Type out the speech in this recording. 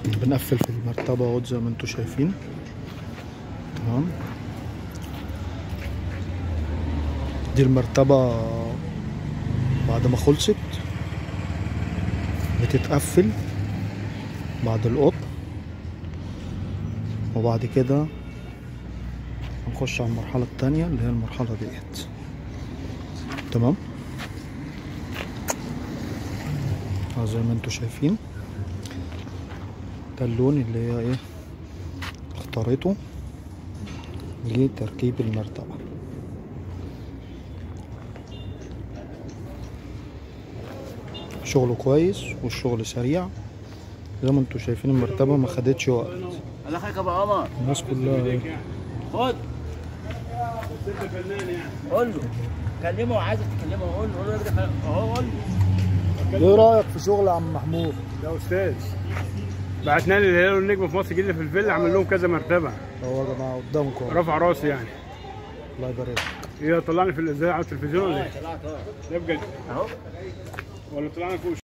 بنقفل في المرتبة اهوت زي ما انتوا شايفين تمام دي المرتبة بعد ما خلصت بتتقفل بعد القطن وبعد كده هنخش على المرحلة التانية اللي هي المرحلة ديت تمام اه زي ما انتوا شايفين ده اللون اللي هي ايه اختارته لتركيب المرتبة شغله كويس والشغل سريع زي ما انتوا شايفين المرتبة ما خدتش وقت الله يخليك يا ابو عمر الناس كلها ايه خد قول له كلمه عايزك تكلمه قول له قول له يا ابني اهو قول له ايه رايك في شغل عم محمود يا استاذ بعتنا لي الهلال والنجم في مصر الجديده في الفيلا عمل لهم كذا مرتبه اهو يا جماعه قدامكم أهو. رفع راسي يعني الله يبارك هي طلعني في الاذاعه على التلفزيون ولا ايه؟ طلعت اهو ده بجد اهو ولا طلعنا فوق